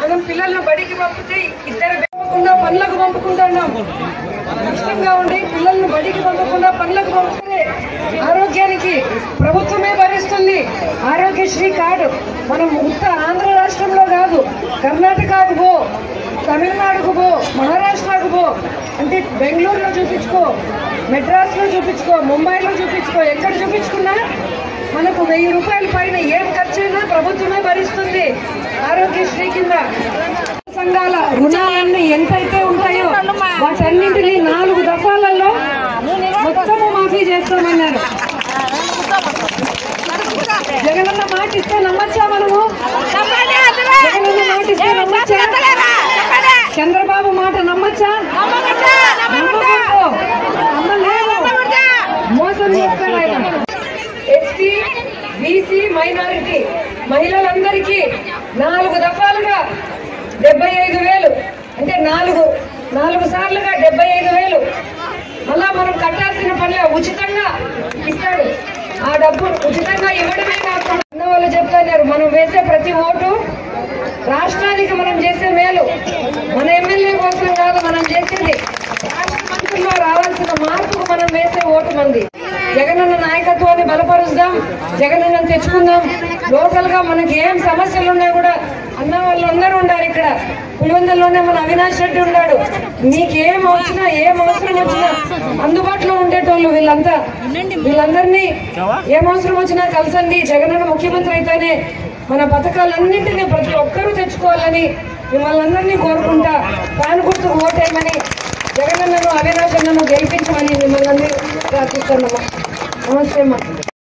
మనం పిల్లలను బడికి పంపితే ఇద్దరు పంపకుండా పనులకు పంపుకుంటున్నాం కష్టంగా ఉండి పిల్లల్ని బడికి పంపకుండా పనులకు పంపితే ఆరోగ్యానికి ప్రభుత్వమే భరిస్తుంది ఆరోగ్యశ్రీ కార్డు మనం ఉత్త ఆంధ్ర రాష్ట్రంలో కాదు కర్ణాటకకు పో తమిళనాడుకు పో మహారాష్ట్రకు పో అంటే బెంగళూరులో చూపించుకో మెడ్రాస్లో చూపించుకో ముంబైలో చూపించుకో ఎక్కడ చూపించుకున్నా మనకు వెయ్యి రూపాయల పైన ఏం ఖర్చైనా ప్రభుత్వమే భరిస్తుంది ఆరోగ్యశ్రీ కింద సంఘాల రుణాలన్నీ ఎంతైతే ఉంటాయో వాటన్నింటినీ నాలుగు దఫాలలో మొత్తము మాఫీ చేస్తామన్నారు జగనన్న మాట ఇస్తే నమ్మచ్చా మనము జగనన్న మాట ఇస్తే నమ్మచ్చా చంద్రబాబు మాట నమ్మచ్చా నమ్మకూడదు. నమ్మలేదు. మోసం చేస్తాడు ఆయన ఎస్టీ బీసీ మైనారిటీ మహిళలందరికీ నాలుగు దఫాలుగా డెబ్బై ఐదు వేలు అంటే నాలుగు నాలుగు సార్లుగా డెబ్బై ఐదు వేలు మళ్ళా మనం కట్టాల్సిన పనిలో ఉచితంగా ఇస్తాడు ఆ డబ్బు ఉచితంగా ఇవ్వడమే కాకుండా అన్న వాళ్ళు చెప్తున్నారు మనం వేసే ప్రతి ఓటు రాష్ట్రానికి మనం చేసే మేలు మన ఎమ్మెల్యే కోసం కాదు మనం చేసేది రాష్ట్ర మంత్రుల్లో రావాల్సిన మార్పుకు మనం వేసే ఓటు మంది జగనన్న నాయకత్వాన్ని బలపరుస్తాం జగనన్న తెచ్చుకుందాం లోకల్ గా మనకి ఏం సమస్యలు ఉన్నా కూడా అన్న వాళ్ళు అందరూ ఉండారు ఇక్కడ పులివెందుల్లోనే మన అవినాష్ రెడ్డి ఉన్నాడు మీకు ఏం వచ్చినా ఏం అవసరం వచ్చినా అందుబాటులో ఉండేటోళ్ళు వీళ్ళంతా వీళ్ళందరినీ ఏం అవసరం వచ్చినా కలిసండి జగనన్న ముఖ్యమంత్రి అయితేనే మన పథకాలన్నింటినీ ప్రతి ఒక్కరూ తెచ్చుకోవాలని మిమ్మల్ని అందరినీ కోరుకుంటా ఫ్యాన్ గుర్తుకు ఓటేయమని జగనన్నను అవినాష్ అన్నను గెలిపించమని మిమ్మల్ని అందరూ ప్రార్థిస్తున్నాము నమస్తే అమ్మా